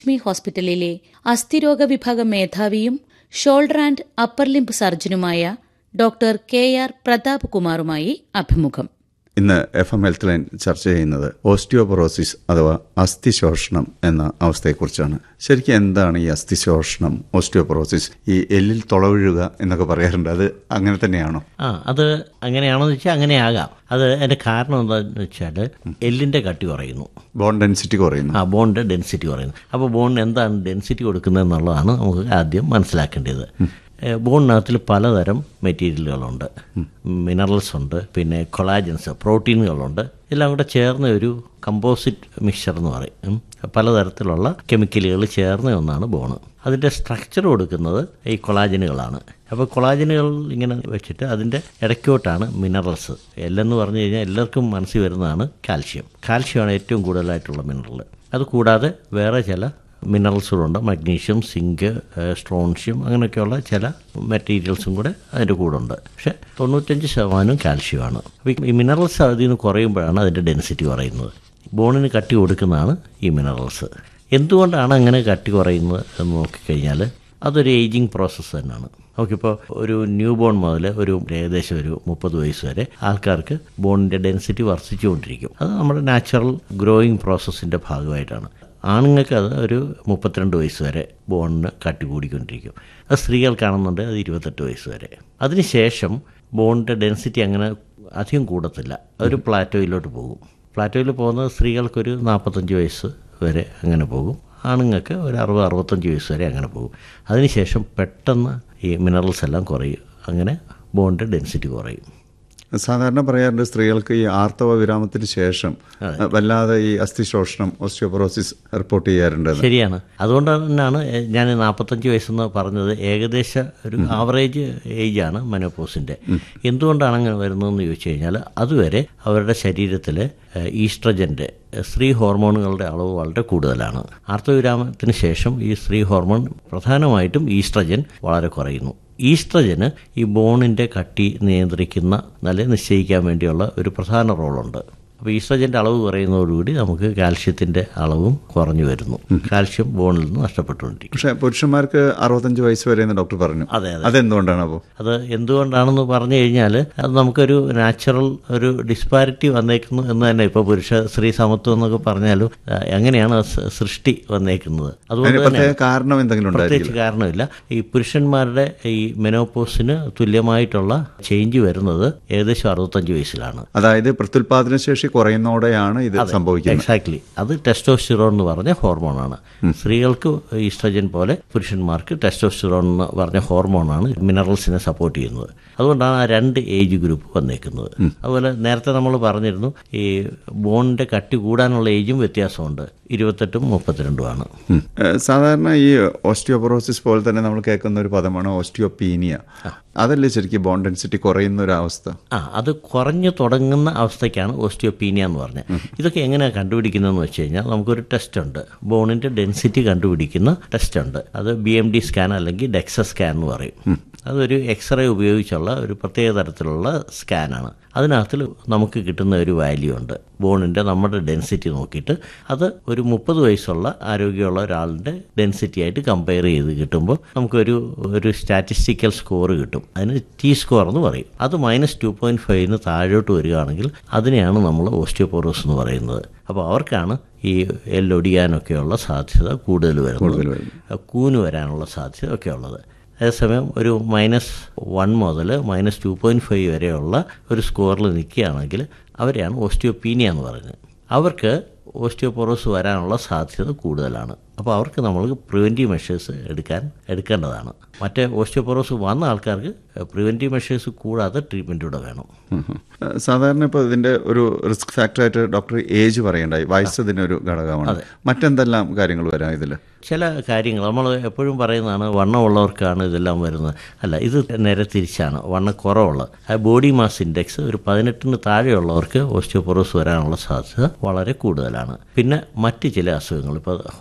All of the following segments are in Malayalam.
ലക്ഷ്മി ഹോസ്പിറ്റലിലെ അസ്ഥിരോഗ വിഭാഗം മേധാവിയും ഷോൾഡർ ആൻഡ് അപ്പർ ലിംബ് സർജനുമായ ഡോക്ടർ കെ ആർ പ്രതാപ് കുമാറുമായി അഭിമുഖം ഇന്ന് എഫ് എം ഹെൽത്ത് ലൈൻ ചർച്ച ചെയ്യുന്നത് ഓസ്റ്റിയോപൊറോസിസ് അഥവാ അസ്ഥിശോഷണം എന്ന അവസ്ഥയെക്കുറിച്ചാണ് ശരിക്കും എന്താണ് ഈ അസ്ഥിശോഷണം ഓസ്റ്റിയോപൊറോസിസ് ഈ എല്ലിൽ തുളവിഴുക എന്നൊക്കെ പറയാറുണ്ട് അത് അങ്ങനെ തന്നെയാണോ ആ അത് അങ്ങനെയാണെന്ന് വെച്ചാൽ അങ്ങനെ ആകാം അത് അതിൻ്റെ കാരണം എന്താണെന്ന് വെച്ചാൽ എല്ലിൻ്റെ കട്ടി കുറയുന്നു ബോൺ ഡെൻസിറ്റി കുറയുന്നു ആ ബോണിൻ്റെ ഡെൻസിറ്റി കുറയുന്നു അപ്പോൾ ബോണിന് എന്താണ് ഡെൻസിറ്റി കൊടുക്കുന്നത് എന്നുള്ളതാണ് നമുക്ക് ആദ്യം മനസ്സിലാക്കേണ്ടത് ഏഹ് ബോണിനകത്തിൽ പലതരം മെറ്റീരിയലുകളുണ്ട് മിനറൽസ് ഉണ്ട് പിന്നെ കൊളാജൻസ് പ്രോട്ടീനുകളുണ്ട് എല്ലാം കൂടെ ചേർന്ന ഒരു കമ്പോസിറ്റ് മിക്സ്ചർ എന്ന് പറയും ഉം. പലതരത്തിലുള്ള കെമിക്കലുകൾ ചേർന്ന ഒന്നാണ് ബോണ് അതിൻ്റെ സ്ട്രക്ചർ കൊടുക്കുന്നത് ഈ കൊളാജനുകളാണ് അപ്പോൾ കൊളാജനുകൾ ഇങ്ങനെ വെച്ചിട്ട് അതിൻ്റെ ഇടയ്ക്കോട്ടാണ് മിനറൽസ് എല്ലെന്ന് പറഞ്ഞു കഴിഞ്ഞാൽ എല്ലാവർക്കും മനസ്സിൽ വരുന്നതാണ് കാൽഷ്യം കാൽഷ്യമാണ് ഏറ്റവും കൂടുതലായിട്ടുള്ള മിനറൽ അതുകൂടാതെ വേറെ ചില മിനറൽസുകളുണ്ട് മഗ്നീഷ്യം സിങ്ക് സ്ട്രോൺഷ്യം അങ്ങനെയൊക്കെയുള്ള ചില മെറ്റീരിയൽസും കൂടെ അതിൻ്റെ കൂടെ ഉണ്ട് പക്ഷേ തൊണ്ണൂറ്റഞ്ച് ശതമാനം കാൽഷ്യമാണ് അപ്പോൾ ഈ മിനറൽസ് അതിൽ നിന്ന് കുറയുമ്പോഴാണ് അതിൻ്റെ ഡെൻസിറ്റി കുറയുന്നത് ബോണിന് കട്ടി കൊടുക്കുന്നതാണ് ഈ മിനറൽസ് എന്തുകൊണ്ടാണ് അങ്ങനെ കട്ടി കുറയുന്നത് എന്ന് നോക്കിക്കഴിഞ്ഞാൽ അതൊരു ഏജിങ് പ്രോസസ്സ് തന്നെയാണ് നമുക്കിപ്പോൾ ഒരു ന്യൂ ബോൺ മുതൽ ഒരു ഏകദേശം ഒരു മുപ്പത് വയസ്സ് വരെ ആൾക്കാർക്ക് ബോണിൻ്റെ ഡെൻസിറ്റി വർദ്ധിച്ചുകൊണ്ടിരിക്കും അത് നമ്മുടെ നാച്ചുറൽ ഗ്രോയിങ് പ്രോസസ്സിൻ്റെ ഭാഗമായിട്ടാണ് ആണുങ്ങൾക്ക് അത് ഒരു മുപ്പത്തിരണ്ട് വയസ്സ് വരെ ബോണിന് കട്ടി കൂടിക്കൊണ്ടിരിക്കും അത് സ്ത്രീകൾക്കാണെന്നുണ്ട് അത് ഇരുപത്തെട്ട് വയസ്സ് വരെ അതിനുശേഷം ബോണിൻ്റെ ഡെൻസിറ്റി അങ്ങനെ അധികം കൂടത്തില്ല ഒരു പ്ലാറ്റോയിലോട്ട് പോകും പ്ലാറ്റോയിൽ പോകുന്നത് സ്ത്രീകൾക്കൊരു നാൽപ്പത്തഞ്ച് വയസ്സ് വരെ അങ്ങനെ പോകും ആണുങ്ങൾക്ക് ഒരു അറുപത് അറുപത്തഞ്ച് വയസ്സ് വരെ അങ്ങനെ പോകും അതിനുശേഷം പെട്ടെന്ന് ഈ മിനറൽസ് എല്ലാം കുറയും അങ്ങനെ ബോണിൻ്റെ ഡെൻസിറ്റി കുറയും സാധാരണ പറയാറുണ്ട് സ്ത്രീകൾക്ക് ഈ ആർത്തവ വിരാമത്തിന് ശേഷം വല്ലാതെ ഈ അസ്ഥിശോഷണം ഓസ്റ്റിയോപൊറോസിസ് റിപ്പോർട്ട് ചെയ്യാറുണ്ട് ശരിയാണ് അതുകൊണ്ട് തന്നെയാണ് ഞാൻ നാൽപ്പത്തഞ്ച് വയസ്സെന്ന് പറഞ്ഞത് ഏകദേശ ഒരു ആവറേജ് ഏജാണ് മെനോപോസിൻ്റെ എന്തുകൊണ്ടാണ് അങ്ങനെ വരുന്നതെന്ന് ചോദിച്ചു കഴിഞ്ഞാൽ അതുവരെ അവരുടെ ശരീരത്തിൽ ഈസ്ട്രജൻ്റെ സ്ത്രീ ഹോർമോണുകളുടെ അളവ് വളരെ കൂടുതലാണ് ആർത്തവിരാമത്തിന് ശേഷം ഈ സ്ത്രീ ഹോർമോൺ പ്രധാനമായിട്ടും ഈസ്ട്രജൻ വളരെ കുറയുന്നു ഈസ്ട്രജന് ഈ ബോണിൻ്റെ കട്ടി നിയന്ത്രിക്കുന്ന നല്ല നിശ്ചയിക്കാൻ വേണ്ടിയുള്ള ഒരു പ്രധാന റോളുണ്ട് അപ്പോൾ ഈസ്ട്രജൻ്റെ അളവ് കുറയുന്നതോടുകൂടി നമുക്ക് കാൽഷ്യത്തിൻ്റെ അളവും കുറഞ്ഞു വരുന്നു കാൽഷ്യം ബോണിൽ നിന്ന് നഷ്ടപ്പെട്ടുകൊണ്ടിരിക്കും പക്ഷേ പുരുഷന്മാർക്ക് അറുപത്തഞ്ച് വയസ്സ് വരെ എന്ന് ഡോക്ടർ പറഞ്ഞു അതെ അതെ അതെന്തുകൊണ്ടാണ് അപ്പോൾ അത് എന്തുകൊണ്ടാണെന്ന് പറഞ്ഞു കഴിഞ്ഞാൽ അത് നമുക്കൊരു നാച്ചുറൽ ഒരു ഡിസ്പാരിറ്റി വന്നേക്കുന്നു എന്ന് തന്നെ ഇപ്പോൾ പുരുഷ സ്ത്രീ സമത്വം എന്നൊക്കെ പറഞ്ഞാലും ആ, എങ്ങനെയാണ് സ- സൃഷ്ടി വന്നേക്കുന്നത് അതുകൊണ്ട് അതിന് തന്നെ പ്രത്യേക കാരണം എന്തെങ്കിലും ഉണ്ടായിരിക്കും പ്രത്യേകിച്ച് കാരണമില്ല ഈ പുരുഷന്മാരുടെ ഈ മെനോപോസിന് തുല്യമായിട്ടുള്ള ചേഞ്ച് വരുന്നത് ഏകദേശം അറുപത്തഞ്ച് വയസ്സിലാണ് അതായത് പ്രത്യുൽപാദന ശേഷി കുറയുന്നതോടെയാണ് ഇത് സംഭവിക്കുന്നത് എക്സാക്ട്ലി അത് ടെസ്റ്റോസ്റ്റിറോൺ എന്ന് പറഞ്ഞ ഹോർമോണാണ് സ്ത്രീകൾക്ക് ഈസ്ട്രജൻ പോലെ പുരുഷന്മാർക്ക് ടെസ്റ്റോസ്റ്റിറോൺ എന്ന് പറഞ്ഞ ഹോർമോണാണ് മിനറൽസിനെ സപ്പോർട്ട് ചെയ്യുന്നത് അതുകൊണ്ടാണ് ആ രണ്ട് ഏജ് ഗ്രൂപ്പ് വന്നേക്കുന്നത് അതുപോലെ നേരത്തെ നമ്മൾ പറഞ്ഞിരുന്നു ഈ ബോണിന്റെ കട്ടി കൂടാനുള്ള ഏജും വ്യത്യാസമുണ്ട് ഇരുപത്തെട്ടും മുപ്പത്തിരണ്ടുമാണ് ഉം. ഏഹ് സാധാരണ ഈ ഓസ്റ്റിയോപൊറോസിസ് പോലെ തന്നെ നമ്മൾ കേൾക്കുന്ന ഒരു പദമാണ് ഓസ്റ്റിയോപീനിയ അതല്ലേ ശരിക്കും ബോൺ ഡെൻസിറ്റി കുറയുന്ന ഒരു അവസ്ഥ ആ അത് കുറഞ്ഞു തുടങ്ങുന്ന അവസ്ഥയ്ക്കാണ് ഓസ്റ്റിയോപീനിയ എന്ന് പറഞ്ഞത് ഇതൊക്കെ എങ്ങനെയാണ് കണ്ടുപിടിക്കുന്നതെന്ന് വെച്ച് കഴിഞ്ഞാൽ നമുക്കൊരു ടെസ്റ്റ് ഉണ്ട് ബോണിൻ്റെ ഡെൻസിറ്റി കണ്ടുപിടിക്കുന്ന ടെസ്റ്റ് ഉണ്ട് അത് ബി എം ഡി സ്കാൻ അല്ലെങ്കിൽ ഡെക്സ സ്കാൻ എന്ന് പറയും അതൊരു എക്സ്റേ ഉപയോഗിച്ചുള്ള ഒരു പ്രത്യേക തരത്തിലുള്ള സ്കാനാണ് അതിനകത്തിൽ നമുക്ക് കിട്ടുന്ന ഒരു വാല്യൂ ഉണ്ട് ബോണിൻ്റെ നമ്മുടെ ഡെൻസിറ്റി നോക്കിയിട്ട് അത് ഒരു മുപ്പത് വയസ്സുള്ള ആരോഗ്യമുള്ള ഒരാളുടെ ഡെൻസിറ്റി ആയിട്ട് കമ്പയർ ചെയ്ത് കിട്ടുമ്പോൾ നമുക്കൊരു ഒരു സ്റ്റാറ്റിസ്റ്റിക്കൽ സ്കോർ കിട്ടും അതിന് ടി സ്കോർ എന്ന് പറയും അത് മൈനസ് ടു പോയിൻറ്റ് ഫൈവിന് താഴോട്ട് വരികയാണെങ്കിൽ അതിനെയാണ് നമ്മൾ ഓസ്റ്റിയോപോറോസ് എന്ന് പറയുന്നത് അപ്പോൾ അവർക്കാണ് ഈ എല്ലൊടിയാനൊക്കെയുള്ള സാധ്യത കൂടുതൽ വരുന്നത് കൂന് വരാനുള്ള സാധ്യത ഒക്കെ ഉള്ളത് അതേസമയം ഒരു മൈനസ് വൺ മുതൽ മൈനസ് ടു പോയിൻറ്റ് ഫൈവ് വരെയുള്ള ഒരു സ്കോറിൽ നിൽക്കുകയാണെങ്കിൽ അവരെയാണ് ഓസ്റ്റിയോപീനിയ എന്ന് പറയുന്നത് അവർക്ക് ഓസ്റ്റിയോപോറോസ് വരാനുള്ള സാധ്യത കൂടുതലാണ് അപ്പോൾ അവർക്ക് നമ്മൾ പ്രിവെൻറ്റീവ് മെഷേഴ്സ് എടുക്കാൻ എടുക്കേണ്ടതാണ് മറ്റേ ഓസ്റ്റിയോപോറോസ് വന്ന ആൾക്കാർക്ക് പ്രിവെൻറ്റീവ് മെഷേഴ്സ് കൂടാതെ ട്രീറ്റ്മെൻറ്റ് കൂടെ വേണം ഉം ഉം. ഏഹ് സാധാരണ ഇപ്പോൾ ഇതിന്റെ ഒരു റിസ്ക് ഫാക്ടറായിട്ട് ഡോക്ടർ ഏജ് പറയണ്ടായി വയസ്സ് ഇതിനൊരു ഘടകമാണ് മറ്റെന്തെല്ലാം കാര്യങ്ങൾ വരാം ഇതിൽ ചില കാര്യങ്ങൾ നമ്മൾ എപ്പോഴും പറയുന്നതാണ് വണ്ണമുള്ളവർക്കാണ് ഇതെല്ലാം വരുന്നത് അല്ല ഇത് നേരെ തിരിച്ചാണ് വണ്ണം കുറവുള്ളത് ആ ബോഡി മാസ് ഇൻഡെക്സ് ഒരു പതിനെട്ടിന് താഴെയുള്ളവർക്ക് ഓസ്റ്റിയോപൊറോസ് വരാനുള്ള സാധ്യത വളരെ കൂടുതലാണ് പിന്നെ മറ്റ് ചില അസുഖങ്ങൾ ഇപ്പോൾ ഹോർമോണൽ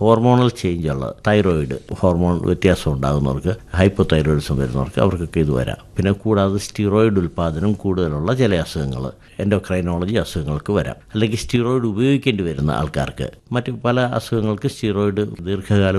ഹോർമോണൽ ചേഞ്ച് ഉള്ളത് തൈറോയിഡ് ഹോർമോൺ വ്യത്യാസം ഉണ്ടാകുന്നവർക്ക് ഹൈപ്പോ തൈറോയിഡിസം വരുന്നവർക്ക് അവർക്കൊക്കെ ഇത് വരാം പിന്നെ കൂടാതെ സ്റ്റിറോയിഡ് ഉൽപ്പാദനം കൂടുതലുള്ള ചില അസുഖങ്ങൾ എൻഡോക്രൈനോളജി അസുഖങ്ങൾക്ക് വരാം അല്ലെങ്കിൽ സ്റ്റിറോയിഡ് ഉപയോഗിക്കേണ്ടി വരുന്ന ആൾക്കാർക്ക് മറ്റ് പല അസുഖങ്ങൾക്ക് സ്റ്റിറോയിഡ് ദീർഘകാല